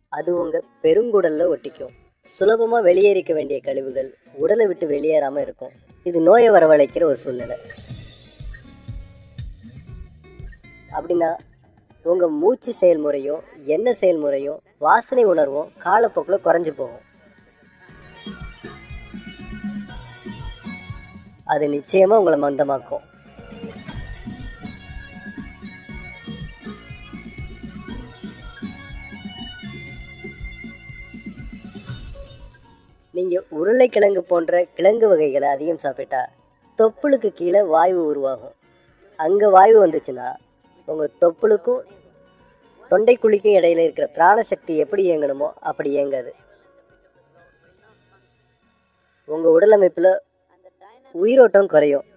அது உங்கள் பெருங்குடலில் ஒட்டிக்கும் சுலபமாக வெளியேறிக்க வேண்டிய கழிவுகள் உடலை விட்டு வெளியேறாமல் இருக்கும் இது நோயை வரவழைக்கிற ஒரு சூழ்நிலை அப்படின்னா உங்கள் மூச்சு செயல்முறையும் எண்ணெய் செயல்முறையும் வாசனை உணர்வும் காலப்போக்கில் குறைஞ்சு போகும் அது நிச்சயமாக உங்களை மந்தமாக்கும் நீங்கள் உருளைக்கிழங்கு போன்ற கிழங்கு வகைகளை அதிகம் சாப்பிட்டா தொப்புளுக்கு கீழே வாயு உருவாகும் அங்கே வாயு வந்துச்சுன்னா உங்கள் தொப்புளுக்கும் தொண்டைக்குழிக்கும் இடையில இருக்கிற பிராணசக்தி எப்படி இயங்கணுமோ அப்படி இயங்காது உங்கள் உடலமைப்பில் உயிரோட்டம் குறையும்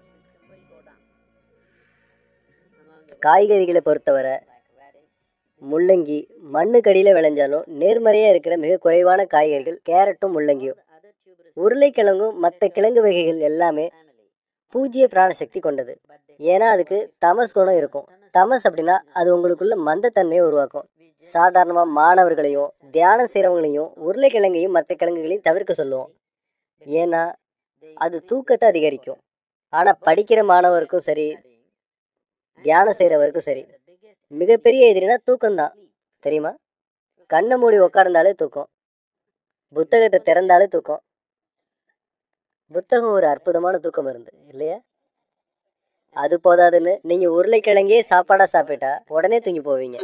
காய்கறிகளை பொறுத்தவரை முள்ளங்கி மண்ணுக்கடியில் விளைஞ்சாலும் நேர்மறையாக இருக்கிற மிக குறைவான காய்கறிகள் கேரட்டும் முள்ளங்கியும் உருளைக்கிழங்கும் மற்ற கிழங்கு வகைகள் எல்லாமே பூஜ்ய பிராணசக்தி கொண்டது ஏன்னா அதுக்கு தமஸ் குணம் இருக்கும் தமஸ் அப்படின்னா அது உங்களுக்குள்ள மந்தத்தன்மையை உருவாக்கும் சாதாரணமாக மாணவர்களையும் தியானம் செய்கிறவங்களையும் உருளைக்கிழங்கையும் மற்ற கிழங்குகளையும் தவிர்க்க சொல்லுவோம் ஏன்னா அது தூக்கத்தை அதிகரிக்கும் ஆனால் படிக்கிற மாணவருக்கும் சரி தியானம் செய்கிறவருக்கும் சரி மிகப்பெரிய எதிரினா தூக்கம்தான் தெரியுமா கண்ணை மூடி உட்கார்ந்தாலே தூக்கம் புத்தகத்தை திறந்தாலே தூக்கம் புத்தகம் ஒரு அற்புதமான தூக்கம் மருந்து இல்லையா அது போதாதுன்னு நீங்க உருளைக்கிழங்கே சாப்பாடா சாப்பிட்டா உடனே தூங்கி போவீங்க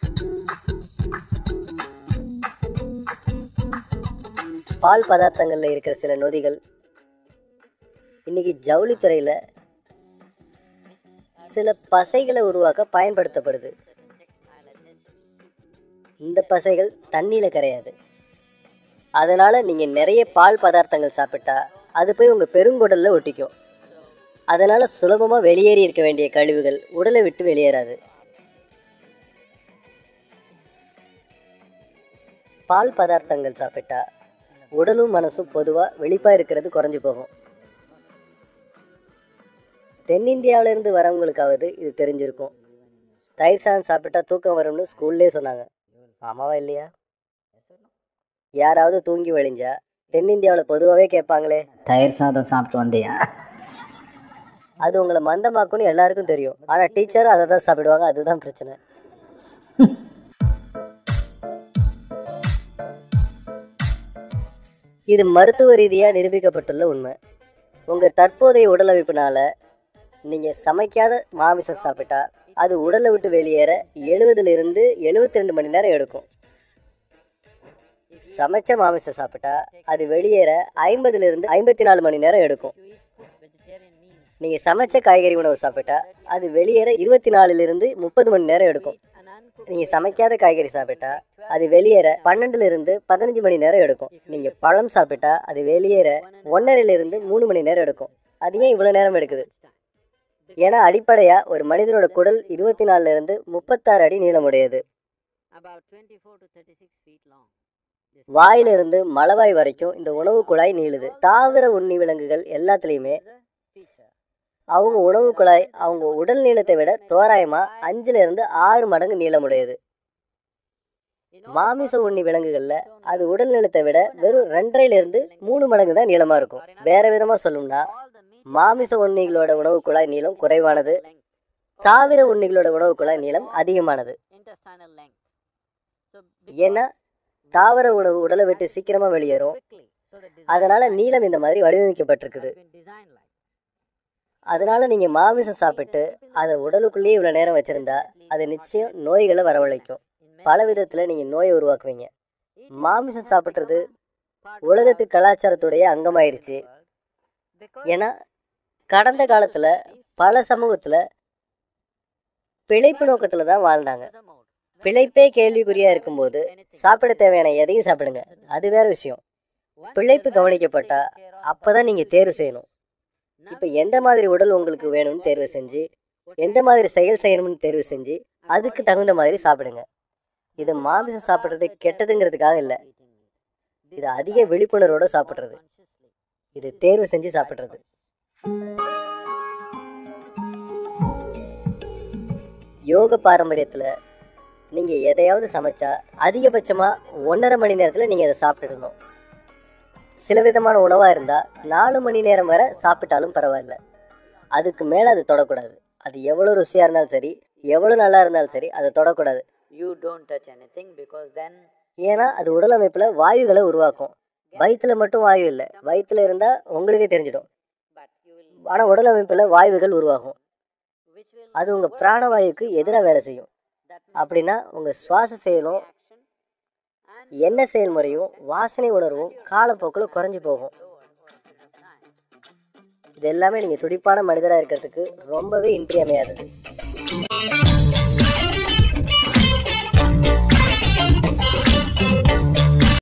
பால் பதார்த்தங்கள்ல இருக்கிற சில நொதிகள் இன்னைக்கு ஜவுளித்துறையில சில பசைகளை உருவாக்க பயன்படுத்தப்படுது இந்த பசைகள் தண்ணியில கரையாது அதனால நீங்க நிறைய பால் பதார்த்தங்கள் சாப்பிட்டா அது போய் உங்க பெருங்குடல்ல ஒட்டிக்கும் அதனால சுலபமா வெளியேறி இருக்க வேண்டிய கழிவுகள் உடலை விட்டு வெளியேறாது பால் பதார்த்தங்கள் சாப்பிட்டா உடலும் மனசும் பொதுவா வெளிப்பா இருக்கிறது குறைஞ்சு போகும் தென்னிந்தியாவில இருந்து வரவங்களுக்காவது இது தெரிஞ்சிருக்கும் தயிர் சாதம் சாப்பிட்டா தூக்கம் வரும்னு ஸ்கூல்லே சொன்னாங்க ஆமாவா இல்லையா யாராவது தூங்கி வழிஞ்சா தென்னிந்தியாவில் பொதுவாகவே கேட்பாங்களே தயிர் சாதம் சாப்பிட்டு வந்தியா அது உங்களை மந்தமாக்கும்னு எல்லாருக்கும் தெரியும் ஆனால் டீச்சர் அதை தான் சாப்பிடுவாங்க அதுதான் பிரச்சனை இது மருத்துவ ரீதியாக நிரூபிக்கப்பட்டுள்ள உண்மை உங்கள் தற்போதைய உடலமைப்பினால நீங்கள் சமைக்காத மாமிசம் சாப்பிட்டா அது உடலை விட்டு வெளியேற எழுபதுலேருந்து எழுபத்தி ரெண்டு மணி நேரம் எடுக்கும் சமைச்ச மாமிசம் சாப்பிட்டா அது வெளியேற ஐம்பதுலேருந்து ஐம்பத்தி நாலு மணி நேரம் எடுக்கும் நீங்கள் சமைச்ச காய்கறி உணவு சாப்பிட்டா அது வெளியேற இருபத்தி நாலுலேருந்து முப்பது மணி நேரம் எடுக்கும் நீங்கள் சமைக்காத காய்கறி சாப்பிட்டா அது வெளியேற பன்னெண்டுல இருந்து பதினஞ்சு மணி நேரம் எடுக்கும் நீங்கள் பழம் சாப்பிட்டா அது வெளியேற ஒன்றரைல இருந்து மூணு மணி நேரம் எடுக்கும் அது ஏன் இவ்வளோ நேரம் எடுக்குது ஏன்னா அடிப்படையாக ஒரு மனிதனோட குடல் இருபத்தி நாலுல இருந்து முப்பத்தாறு அடி நீளமுடையது வாயிலிருந்து மலவாய் வரைக்கும் இந்த உணவு குழாய் நீளுது தாவர உண்ணி விலங்குகள் எல்லாத்துலேயுமே அவங்க உணவு குழாய் அவங்க உடல் நீளத்தை விட தோராயமா அஞ்சுல இருந்து ஆறு மடங்கு நீளமுடையது மாமிச உண்ணி விலங்குகள்ல அது உடல் நீளத்தை விட வெறும் ரெண்டரைல இருந்து மூணு மடங்கு தான் நீளமா இருக்கும் வேற விதமா சொல்லணும்னா மாமிச உண்ணிகளோட உணவு குழாய் நீளம் குறைவானது தாவர உண்ணிகளோட உணவு குழாய் நீளம் அதிகமானது ஏன்னா தாவர உணவு உடலை விட்டு சீக்கிரமா வெளியேறும் அதனால நீளம் இந்த மாதிரி வடிவமைக்கப்பட்டிருக்குது அதனால நீங்க மாமிசம் சாப்பிட்டு அதை உடலுக்குள்ளேயே இவ்வளவு நேரம் வச்சிருந்தா அது நிச்சயம் நோய்களை வரவழைக்கும் பல விதத்துல நீங்க நோயை உருவாக்குவீங்க மாமிசம் சாப்பிட்றது உலகத்து கலாச்சாரத்துடைய அங்கமாயிருச்சு ஏன்னா கடந்த காலத்துல பல சமூகத்துல பிழைப்பு நோக்கத்துல தான் வாழ்ந்தாங்க பிழைப்பே கேள்விக்குறியா இருக்கும்போது சாப்பிட தேவையான எதையும் சாப்பிடுங்க அது வேற விஷயம் பிழைப்பு கவனிக்கப்பட்டா அப்பதான் நீங்க தேர்வு செய்யணும் இப்ப எந்த மாதிரி உடல் உங்களுக்கு வேணும்னு தேர்வு செஞ்சு எந்த மாதிரி செயல் செய்யணும்னு தேர்வு செஞ்சு அதுக்கு தகுந்த மாதிரி சாப்பிடுங்க இது மாமிசம் சாப்பிட்றது கெட்டதுங்கிறதுக்காக இல்லை இது அதிக விழிப்புணர்வோட சாப்பிட்றது இது தேர்வு செஞ்சு சாப்பிட்றது யோக பாரம்பரியத்துல நீங்கள் எதையாவது சமைச்சா அதிகபட்சமாக ஒன்றரை மணி நேரத்தில் நீங்கள் அதை சாப்பிட்டுடணும் சில விதமான உணவாக இருந்தால் நாலு மணி நேரம் வரை சாப்பிட்டாலும் பரவாயில்ல அதுக்கு மேலே அது தொடக்கூடாது அது எவ்வளோ ருசியாக இருந்தாலும் சரி எவ்வளோ நல்லா இருந்தாலும் சரி அதை தொடக்கூடாது You don't touch anything because then ஏன்னா அது உடல் அமைப்பில் வாயுகளை உருவாக்கும் வயிற்றுல மட்டும் வாயு இல்லை வயிற்றுல இருந்தால் உங்களுக்கே தெரிஞ்சிடும் but you will ஆனால் உடல் அமைப்பில் வாயுகள் உருவாகும் which will அது உங்கள் பிராணவாயுக்கு எதிராக வேலை செய்யும் that அப்படின்னா உங்கள் சுவாச செயலும் action and எண்ணெய் செயல்முறையும் வாசனை உணர்வும் காலப்போக்கில் குறைஞ்சி போகும் இது எல்லாமே நீங்கள் துடிப்பான மனிதராக இருக்கிறதுக்கு ரொம்பவே இன்றியமையாதது